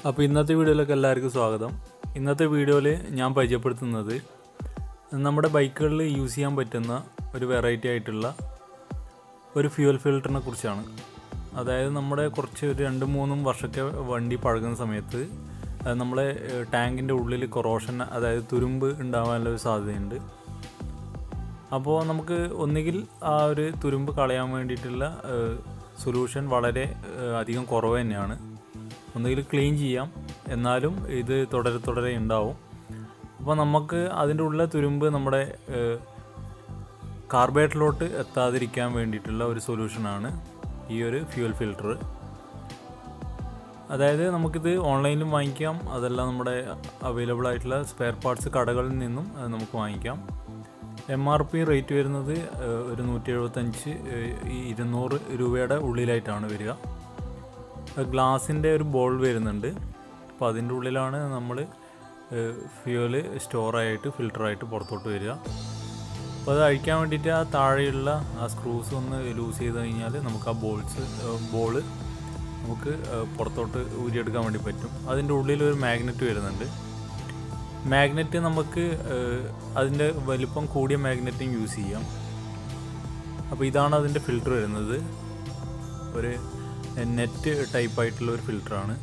അപ്പോൾ ഇന്നത്തെ വീഡിയോയിലേക്ക് എല്ലാവർക്കും സ്വാഗതം ഇന്നത്തെ വീഡിയോയിൽ ഞാൻ പരിചയപ്പെടുത്തുന്നത് നമ്മുടെ ബൈക്കുകളിൽ യൂസ് ചെയ്യാൻ പറ്റുന്ന ഒരു വെറൈറ്റി ആയിട്ടുള്ള ഒരു ഫ്യൂവൽ ഫിൽറ്ററിനെ കുറിച്ചാണ് അതായത് നമ്മുടെ കുറച്ച് ഒരു രണ്ട് മൂന്നും വർഷമൊക്കെ വണ്ടി പഴകുന്ന സമയത്ത് അത് നമ്മളെ ടാങ്കിൻ്റെ ഉള്ളിൽ കൊറോഷൻ അതായത് തുരുമ്പ് ഉണ്ടാവാനുള്ള ഒരു സാധ്യതയുണ്ട് അപ്പോൾ നമുക്ക് ഒന്നുകിൽ ആ ഒരു തുരുമ്പ് കളയാൻ വേണ്ടിയിട്ടുള്ള സൊല്യൂഷൻ വളരെ ഏഹ്, അധികം കുറവ് തന്നെയാണ് ഒന്നുകിൽ ക്ലീൻ ചെയ്യാം എന്നാലും ഇത് തുടരെ തുടരെ ഉണ്ടാവും അപ്പോൾ നമുക്ക് അതിൻ്റെ ഉള്ള തുരുമ്പ് നമ്മുടെ കാർബേറ്റിലോട്ട് എത്താതിരിക്കാൻ വേണ്ടിയിട്ടുള്ള ഒരു സൊല്യൂഷനാണ് ഈ ഒരു ഫ്യൂൽ ഫിൽറ്റർ അതായത് നമുക്കിത് ഓൺലൈനിലും വാങ്ങിക്കാം അതല്ല നമ്മുടെ അവൈലബിൾ ആയിട്ടുള്ള സ്പെയർ പാർട്സ് കടകളിൽ നിന്നും അത് നമുക്ക് വാങ്ങിക്കാം എം ആർ പി റേറ്റ് വരുന്നത് ഏഹ്, ഒരു നൂറ്റി എഴുപത്തഞ്ച് ഈ ഇരുന്നൂറ് രൂപയുടെ ഉള്ളിലായിട്ടാണ് വരിക ഗ്ലാസിൻ്റെ ഒരു ബോൾ വരുന്നുണ്ട് അപ്പോൾ അതിൻ്റെ ഉള്ളിലാണ് നമ്മൾ ഫ്യൂവൽ സ്റ്റോറായിട്ട് ഫിൽറ്ററായിട്ട് പുറത്തോട്ട് വരിക അപ്പോൾ അത് അഴിക്കാൻ വേണ്ടിയിട്ട് ആ താഴെയുള്ള ആ സ്ക്രൂസ് ഒന്ന് ലൂസ് ചെയ്ത് കഴിഞ്ഞാൽ നമുക്ക് ആ ബോൾസ് ബോള് നമുക്ക് ഏഹ്, പുറത്തോട്ട് ഊരിയെടുക്കാൻ വേണ്ടി പറ്റും അതിൻ്റെ ഉള്ളിൽ ഒരു മാഗ്നറ്റ് വരുന്നുണ്ട് മാഗ്നറ്റ് നമുക്ക് ഏഹ്, അതിൻ്റെ വലിപ്പം കൂടിയ മാഗ്നറ്റും യൂസ് ചെയ്യാം അപ്പോൾ ഇതാണ് അതിൻ്റെ ഫിൽറ്റർ വരുന്നത് ഒരു നെറ്റ് ടൈപ്പ് ആയിട്ടുള്ള ഒരു ഫിൽറ്ററാണ്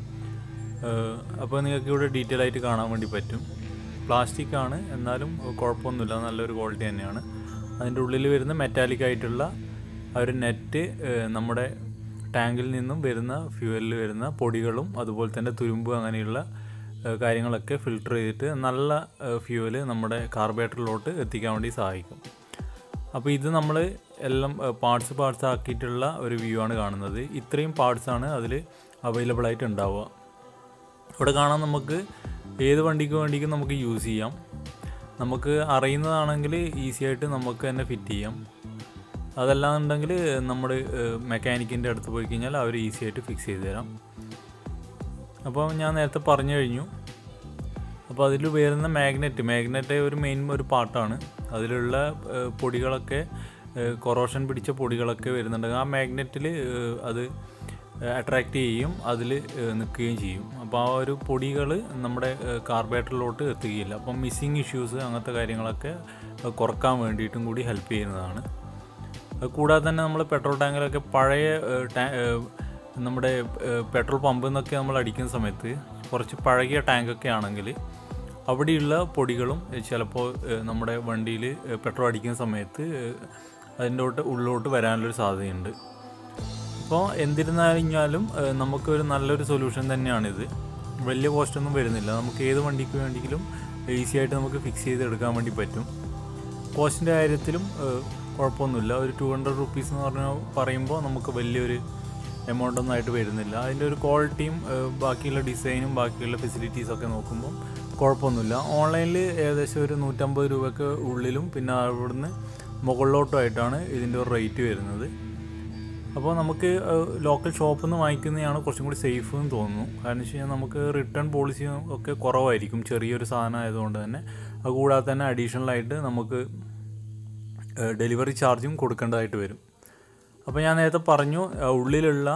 അപ്പോൾ നിങ്ങൾക്ക് ഇവിടെ ഡീറ്റെയിൽ ആയിട്ട് കാണാൻ വേണ്ടി പറ്റും പ്ലാസ്റ്റിക് ആണ് എന്നാലും കുഴപ്പമൊന്നുമില്ല നല്ലൊരു ക്വാളിറ്റി തന്നെയാണ് അതിൻ്റെ ഉള്ളിൽ വരുന്ന മെറ്റാലിക് ആയിട്ടുള്ള ആ ഒരു നെറ്റ് നമ്മുടെ ടാങ്കിൽ നിന്നും വരുന്ന ഫ്യൂവലിൽ വരുന്ന പൊടികളും അതുപോലെ തന്നെ തുരുമ്പ് അങ്ങനെയുള്ള ഏഹ്, കാര്യങ്ങളൊക്കെ ഫിൽട്ടർ ചെയ്തിട്ട് നല്ല ഫ്യൂവൽ നമ്മുടെ കാർബേറ്ററിലോട്ട് എത്തിക്കാൻ വേണ്ടി സഹായിക്കും അപ്പോൾ ഇത് നമ്മൾ എല്ലാം പാർട്സ് പാർട്സ് ആക്കിയിട്ടുള്ള ഒരു വ്യൂ ആണ് കാണുന്നത് ഇത്രയും പാർട്സ് ആണ് അതിൽ അവൈലബിൾ ആയിട്ട് ഉണ്ടാവുക ഇവിടെ കാണാൻ നമുക്ക് ഏത് വണ്ടിക്ക് വേണ്ടിക്കും നമുക്ക് യൂസ് ചെയ്യാം നമുക്ക് അറിയുന്നതാണെങ്കിൽ ഈസി ആയിട്ട് നമുക്ക് തന്നെ ഫിറ്റ് ചെയ്യാം അതല്ലാന്നുണ്ടെങ്കിൽ നമ്മൾ മെക്കാനിക്കിൻ്റെ അടുത്ത് പോയി കഴിഞ്ഞാൽ അവർ ഈസി ആയിട്ട് ഫിക്സ് ചെയ്ത് തരാം അപ്പോൾ ഞാൻ നേരത്തെ പറഞ്ഞു കഴിഞ്ഞു അപ്പോൾ അതിൽ വരുന്ന മാഗ്നറ്റ് മാഗ്നറ്റ് ഒരു മെയിൻ ഒരു പാർട്ടാണ് അതിലുള്ള ഏഹ്, പൊടികളൊക്കെ കൊറോഷൻ പിടിച്ച പൊടികളൊക്കെ വരുന്നുണ്ട് ആ മാഗ്നറ്റിൽ അത് അട്രാക്റ്റ് ചെയ്യും അതിൽ നിൽക്കുകയും ചെയ്യും അപ്പോൾ ആ ഒരു പൊടികൾ നമ്മുടെ കാർബേറ്ററിലോട്ട് എത്തുകയില്ല അപ്പം മിസ്സിങ് ഇഷ്യൂസ് അങ്ങനത്തെ കാര്യങ്ങളൊക്കെ ഏഹ്, കുറക്കാൻ വേണ്ടിയിട്ടും കൂടി ഹെൽപ്പ് ചെയ്യുന്നതാണ് അത് കൂടാതെ തന്നെ നമ്മൾ പെട്രോൾ ടാങ്കിലൊക്കെ പഴയ ഏഹ്, ടാ- ഏഹ്, നമ്മുടെ ഏഹ്, പെട്രോൾ പമ്പിൽ നിന്നൊക്കെ നമ്മൾ അടിക്കുന്ന സമയത്ത് കുറച്ച് പഴകിയ ടാങ്കൊക്കെ ആണെങ്കിൽ അവിടെയുള്ള പൊടികളും ഏഹ്, ചിലപ്പോൾ ഏഹ്, നമ്മുടെ വണ്ടിയിൽ ഏഹ്, പെട്രോൾ അടിക്കുന്ന സമയത്ത് ഏഹ്, അതിൻ്റെ തൊട്ട് ഉള്ളിലോട്ട് വരാനുള്ളൊരു സാധ്യതയുണ്ട് അപ്പോൾ എന്തിരുന്നാലും ഏഹ്, നമുക്കൊരു നല്ലൊരു സൊല്യൂഷൻ തന്നെയാണിത് വലിയ കോസ്റ്റ് ഒന്നും വരുന്നില്ല നമുക്ക് ഏത് വണ്ടിക്ക് വേണ്ടിയെങ്കിലും ഈസി ആയിട്ട് നമുക്ക് ഫിക്സ് ചെയ്ത് എടുക്കാൻ വേണ്ടി പറ്റും കോസ്റ്റിൻ്റെ കാര്യത്തിലും ഏഹ്, കുഴപ്പമൊന്നുമില്ല ഒരു ടു ഹൺഡ്രഡ് റുപ്പീസ് എന്ന് പറഞ്ഞാൽ പറയുമ്പോൾ നമുക്ക് വലിയൊരു എമൗണ്ട് ഒന്നും ആയിട്ട് വരുന്നില്ല അതിൻ്റെ ഒരു ക്വാളിറ്റിയും ഏഹ്, ബാക്കിയുള്ള ഡിസൈനും ബാക്കിയുള്ള ഫെസിലിറ്റീസൊക്കെ നോക്കുമ്പോൾ കുഴപ്പമൊന്നുമില്ല ഓൺലൈനിൽ ഏകദേശം ഒരു നൂറ്റമ്പത് രൂപയ്ക്ക് ഉള്ളിലും പിന്നെ അവിടുന്ന് മുകളിലോട്ടുമായിട്ടാണ് ഇതിൻ്റെ ഒരു റേറ്റ് വരുന്നത് അപ്പോൾ നമുക്ക് ലോക്കൽ ഷോപ്പിൽ നിന്ന് വാങ്ങിക്കുന്നതാണ് കുറച്ചും കൂടി സേഫ് എന്ന് തോന്നുന്നു കാരണം വെച്ച് കഴിഞ്ഞാൽ നമുക്ക് റിട്ടേൺ പോളിസി ഒക്കെ കുറവായിരിക്കും ചെറിയൊരു സാധനം ആയതുകൊണ്ട് തന്നെ അതുകൂടാതെ തന്നെ അഡീഷണൽ ആയിട്ട് നമുക്ക് ഡെലിവറി ചാർജും കൊടുക്കേണ്ടതായിട്ട് വരും അപ്പോൾ ഞാൻ നേരത്തെ പറഞ്ഞു ആ, ഉള്ളിലുള്ള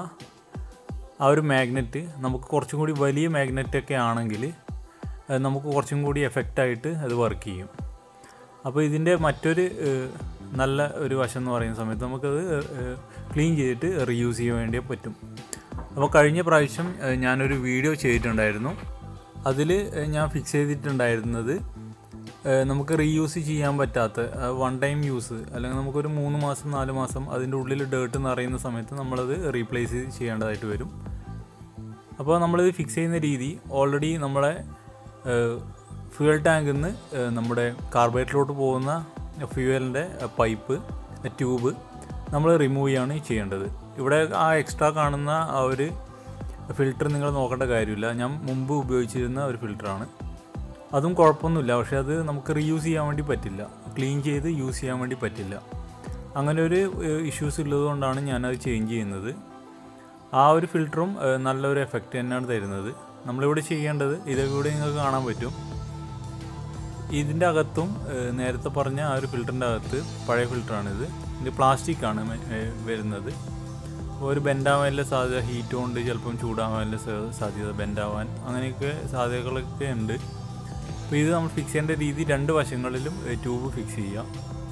ആ ഒരു മാഗ്നറ്റ് നമുക്ക് കുറച്ചും കൂടി വലിയ മാഗ്നറ്റൊക്കെ ആണെങ്കിൽ അത് നമുക്ക് കുറച്ചും കൂടി എഫക്റ്റായിട്ട് അത് വർക്ക് ചെയ്യും അപ്പോൾ ഇതിൻ്റെ മറ്റൊരു ഏഹ്, നല്ല ഒരു വശം എന്ന് പറയുന്ന സമയത്ത് നമുക്കത് ക്ലീൻ ചെയ്തിട്ട് റീയൂസ് ചെയ്യാൻ വേണ്ടി പറ്റും അപ്പോൾ കഴിഞ്ഞ പ്രാവശ്യം ഏഹ്, ഞാനൊരു വീഡിയോ ചെയ്തിട്ടുണ്ടായിരുന്നു അതിൽ ഞാൻ ഫിക്സ് ചെയ്തിട്ടുണ്ടായിരുന്നത് ഏഹ്, നമുക്ക് റീയൂസ് ചെയ്യാൻ പറ്റാത്ത വൺ ടൈം യൂസ് അല്ലെങ്കിൽ നമുക്കൊരു മൂന്ന് മാസം നാല് മാസം അതിൻ്റെ ഉള്ളിൽ ഡേർട്ട് നിറയുന്ന സമയത്ത് നമ്മളത് റീപ്ലേസ് ചെയ്യേണ്ടതായിട്ട് വരും അപ്പോൾ നമ്മളിത് ഫിക്സ് ചെയ്യുന്ന രീതി ഓൾറെഡി നമ്മളെ ഫ്യൂവൽ ടാങ്കിൽ നിന്ന് ഏഹ്, നമ്മുടെ കാർബറേറ്ററിലോട്ട് പോകുന്ന ഫ്യൂവലിൻ്റെ പൈപ്പ് ട്യൂബ് നമ്മൾ റിമൂവ് ചെയ്യാണ് ചെയ്യേണ്ടത് ഇവിടെ ആ എക്സ്ട്രാ കാണുന്ന ആ ഒരു ഫിൽറ്റർ നിങ്ങൾ നോക്കേണ്ട കാര്യമില്ല ഞാൻ മുമ്പ് ഉപയോഗിച്ചിരുന്ന ഒരു ഫിൽറ്ററാണ് അതും കുഴപ്പമൊന്നുമില്ല പക്ഷേ അത് നമുക്ക് റീയൂസ് ചെയ്യാൻ വേണ്ടി പറ്റില്ല ക്ലീൻ ചെയ്ത് യൂസ് ചെയ്യാൻ വേണ്ടി പറ്റില്ല അങ്ങനെ ഒരു ഇഷ്യൂസ് ഉള്ളതുകൊണ്ടാണ് ഞാനത് ചേഞ്ച് ചെയ്യുന്നത് ആ ഒരു ഫിൽറ്ററും ഏഹ്, നല്ലൊരു എഫക്റ്റ് തന്നെയാണ് തരുന്നത് നമ്മളിവിടെ ചെയ്യേണ്ടത് ഇതൊക്കെ നിങ്ങൾക്ക് കാണാൻ പറ്റും ഇതിൻ്റെ അകത്തും ഏഹ്, നേരത്തെ പറഞ്ഞ ആ ഒരു ഫിൽറ്ററിൻ്റെ അകത്ത് പഴയ ഫിൽറ്ററാണിത് ഇത് പ്ലാസ്റ്റിക് ആണ് മെ- ഏഹ്, വരുന്നത് ഒരു ബെൻഡാവാനുള്ള സാധ്യത ഹീറ്റ് കൊണ്ട് ചിലപ്പം ചൂടാവാനുള്ള സാ- സാധ്യത ബെൻഡാവാൻ അങ്ങനെയൊക്കെ സാധ്യതകളൊക്കെ ഉണ്ട് അപ്പോൾ ഇത് നമ്മൾ ഫിക്സ് ചെയ്യേണ്ട രീതി രണ്ട് വശങ്ങളിലും ട്യൂബ് ഫിക്സ് ചെയ്യുക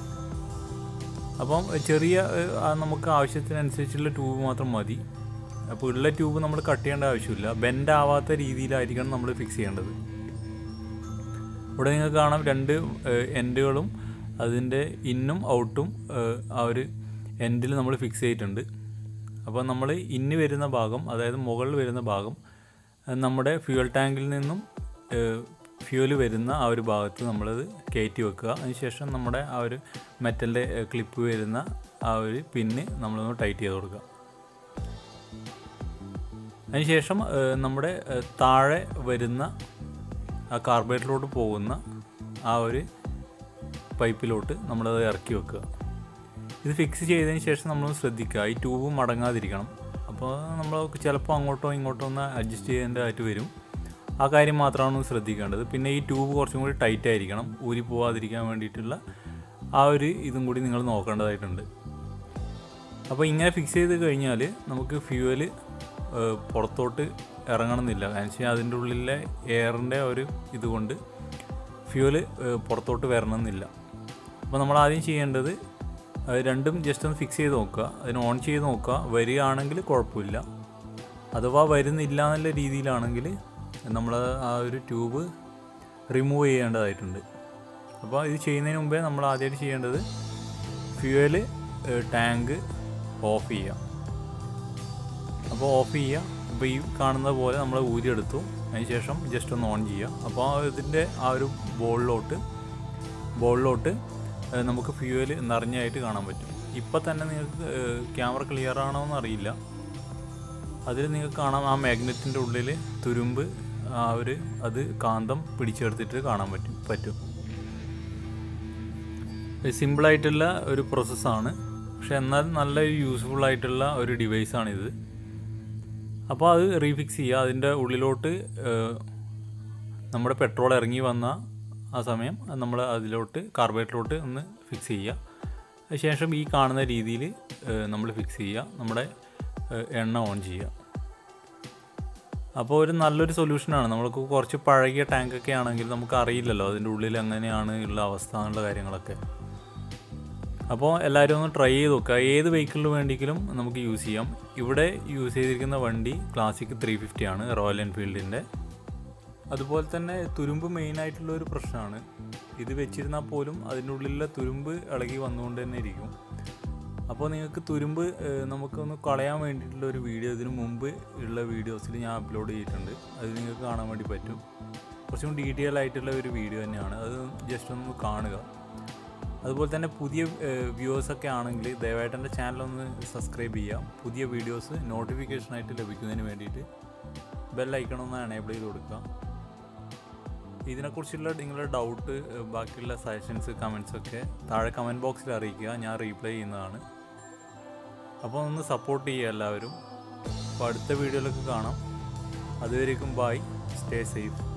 അപ്പം ചെറിയ ഏഹ്, ആ നമുക്ക് ആവശ്യത്തിനനുസരിച്ചുള്ള ട്യൂബ് മാത്രം മതി അപ്പോൾ ഉള്ള ട്യൂബ് നമ്മൾ കട്ട് ചെയ്യേണ്ട ആവശ്യമില്ല ബെൻഡ് ആവാത്ത രീതിയിലായിരിക്കണം നമ്മൾ ഫിക്സ് ചെയ്യേണ്ടത് ഇവിടെ നിങ്ങൾക്ക് കാണാം രണ്ട് എൻഡുകളും അതിൻ്റെ ഇന്നും ഔട്ടും ഏഹ്, ആ ഒരു എൻഡിൽ നമ്മൾ ഫിക്സ് ചെയ്തിട്ടുണ്ട് അപ്പോൾ നമ്മൾ ഇന്ന് വരുന്ന ഭാഗം അതായത് മുകളിൽ വരുന്ന ഭാഗം ഏഹ്, നമ്മുടെ ഫ്യൂൽ ടാങ്കിൽ നിന്നും ഫ്യൂല് വരുന്ന ആ ഒരു ഭാഗത്ത് നമ്മളത് കയറ്റി വെക്കുക അതിനുശേഷം നമ്മുടെ ആ ഒരു മെറ്റലിൻ്റെ ക്ലിപ്പ് വരുന്ന ആ ഒരു പിന്ന് നമ്മളൊന്ന് ടൈറ്റ് ചെയ്ത് കൊടുക്കുക അതിനുശേഷം ഏഹ്, നമ്മുടെ ഏഹ്, താഴെ വരുന്ന ആ കാർബറേറ്ററിലോട്ട് പോകുന്ന ആ ഒരു പൈപ്പിലോട്ട് നമ്മളത് ഇറക്കി വെക്കുക ഇത് ഫിക്സ് ചെയ്തതിന് ശേഷം നമ്മൾ ശ്രദ്ധിക്കുക ഈ ട്യൂബ് മടങ്ങാതിരിക്കണം അപ്പോൾ നമ്മൾ ചിലപ്പോൾ അങ്ങോട്ടോ ഇങ്ങോട്ടോ ഒന്ന് അഡ്ജസ്റ്റ് ചെയ്യേണ്ടതായിട്ട് വരും ആ കാര്യം മാത്രമാണ് ശ്രദ്ധിക്കേണ്ടത് പിന്നെ ഈ ട്യൂബ് കുറച്ചും കൂടി ടൈറ്റ് ആയിരിക്കണം ഊരി പോവാതിരിക്കാൻ വേണ്ടിയിട്ടുള്ള ആ ഒരു ഇതും കൂടി നിങ്ങൾ നോക്കേണ്ടതായിട്ടുണ്ട് അപ്പോൾ ഇങ്ങനെ ഫിക്സ് ചെയ്ത് കഴിഞ്ഞാൽ നമുക്ക് ഫ്യൂവല് പുറത്തോട്ട് ഇറങ്ങണമെന്നില്ല കാരണം വെച്ചാൽ അതിൻ്റെ ഉള്ളിലെ എയറിൻ്റെ ഒരു ഇതുകൊണ്ട് ഫ്യൂവല് പുറത്തോട്ട് വരണമെന്നില്ല അപ്പോൾ നമ്മൾ ആദ്യം ചെയ്യേണ്ടത് അത് രണ്ടും ജസ്റ്റ് ഒന്ന് ഫിക്സ് ചെയ്ത് നോക്കുക അതിന് ഓൺ ചെയ്ത് നോക്കുക വരികയാണെങ്കിൽ കുഴപ്പമില്ല അഥവാ വരുന്നില്ല എന്നുള്ള രീതിയിലാണെങ്കിൽ നമ്മൾ ആ ഒരു ട്യൂബ് റിമൂവ് ചെയ്യേണ്ടതായിട്ടുണ്ട് അപ്പോൾ ഇത് ചെയ്യുന്നതിന് മുമ്പേ നമ്മൾ ആദ്യമായിട്ട് ചെയ്യേണ്ടത് ഫ്യൂവല് ടാങ്ക് ഓഫ് ചെയ്യുക അപ്പോൾ ഓഫ് ചെയ്യുക അപ്പോൾ ഈ കാണുന്ന പോലെ നമ്മൾ ഊരിയെടുത്തു അതിനുശേഷം ജസ്റ്റ് ഒന്ന് ഓൺ ചെയ്യുക അപ്പോൾ ആ ഇതിൻ്റെ ആ ഒരു ബോളിലോട്ട് ബോളിലോട്ട് ഏഹ്, നമുക്ക് ഫ്യൂവൽ നിറഞ്ഞായിട്ട് കാണാൻ പറ്റും ഇപ്പം തന്നെ നിങ്ങൾക്ക് ക്യാമറ ക്ലിയർ ആണോ എന്ന് അറിയില്ല അതിൽ നിങ്ങൾക്ക് കാണാം ആ മാഗ്നറ്റിൻ്റെ ഉള്ളിൽ തുരുമ്പ് ആ ഒരു അത് കാന്തം പിടിച്ചെടുത്തിട്ട് കാണാൻ പറ്റും പറ്റും സിമ്പിളായിട്ടുള്ള ഒരു പ്രോസസ്സാണ് പക്ഷെ എന്നാൽ നല്ല യൂസ്ഫുൾ ആയിട്ടുള്ള ഒരു ഡിവൈസാണിത് അപ്പോൾ അത് റീഫിക്സ് ചെയ്യുക അതിൻ്റെ ഉള്ളിലോട്ട് ഏഹ്, നമ്മുടെ പെട്രോൾ ഇറങ്ങി വന്ന ആ സമയം നമ്മൾ അതിലോട്ട് കാർബറേറ്ററിലോട്ട് ഒന്ന് ഫിക്സ് ചെയ്യുക അതിനുശേഷം ഈ കാണുന്ന രീതിയിൽ നമ്മൾ ഫിക്സ് ചെയ്യുക നമ്മുടെ ഏഹ്, എണ്ണ ഓൺ ചെയ്യുക അപ്പോൾ ഒരു നല്ലൊരു സൊല്യൂഷനാണ് നമ്മൾക്ക് കുറച്ച് പഴകിയ ടാങ്കൊക്കെ ആണെങ്കിൽ നമുക്ക് അറിയില്ലല്ലോ അതിൻ്റെ ഉള്ളിൽ എങ്ങനെയാണ് ഉള്ള അവസ്ഥ എന്നുള്ള കാര്യങ്ങളൊക്കെ അപ്പോൾ എല്ലാവരും ഒന്ന് ട്രൈ ചെയ്ത് നോക്കുക ഏത് വെഹിക്കിളിന് വേണ്ടിയെങ്കിലും നമുക്ക് യൂസ് ചെയ്യാം ഇവിടെ യൂസ് ചെയ്തിരിക്കുന്ന വണ്ടി ക്ലാസിക് ത്രീ ഫിഫ്റ്റി ആണ് റോയൽ എൻഫീൽഡിൻ്റെ അതുപോലെ തന്നെ തുരുമ്പ് മെയിനായിട്ടുള്ള ഒരു പ്രശ്നമാണ് ഇത് വെച്ചിരുന്നാൽ പോലും അതിൻ്റെ ഉള്ളിലെ തുരുമ്പ് ഇളകി വന്നുകൊണ്ട് തന്നെ ഇരിക്കും അപ്പോൾ നിങ്ങൾക്ക് തുരുമ്പ് ഏഹ്, നമുക്കൊന്ന് കളയാൻ വേണ്ടിയിട്ടുള്ള ഒരു വീഡിയോ ഇതിനു മുമ്പ് ഉള്ള വീഡിയോസിൽ ഞാൻ അപ്ലോഡ് ചെയ്തിട്ടുണ്ട് അത് നിങ്ങൾക്ക് കാണാൻ വേണ്ടി പറ്റും കുറച്ചും ഡീറ്റെയിൽ ആയിട്ടുള്ള ഒരു വീഡിയോ തന്നെയാണ് അത് ജസ്റ്റ് ഒന്ന് കാണുക അതുപോലെ തന്നെ പുതിയ വ്യൂവേഴ്സൊക്കെ ആണെങ്കിൽ ദയവായിട്ട് എൻ്റെ ചാനലൊന്ന് സബ്സ്ക്രൈബ് ചെയ്യാം പുതിയ വീഡിയോസ് നോട്ടിഫിക്കേഷനായിട്ട് ലഭിക്കുന്നതിന് വേണ്ടിയിട്ട് ബെൽ ഐക്കൺ ഒന്ന് എനേബിൾ ചെയ്ത് കൊടുക്കുക ഇതിനെക്കുറിച്ചുള്ള നിങ്ങളുടെ ഡൗട്ട് ബാക്കിയുള്ള സജഷൻസ് കമൻസ് ഒക്കെ താഴെ കമൻറ്റ് ബോക്സിൽ അറിയിക്കുക ഞാൻ റീപ്ലൈ ചെയ്യുന്നതാണ് അപ്പോൾ ഒന്ന് സപ്പോർട്ട് ചെയ്യുക എല്ലാവരും അപ്പോൾ അടുത്ത വീഡിയോയിലൊക്കെ കാണാം അതുവരേക്കും ബായ് സ്റ്റേ സേഫ്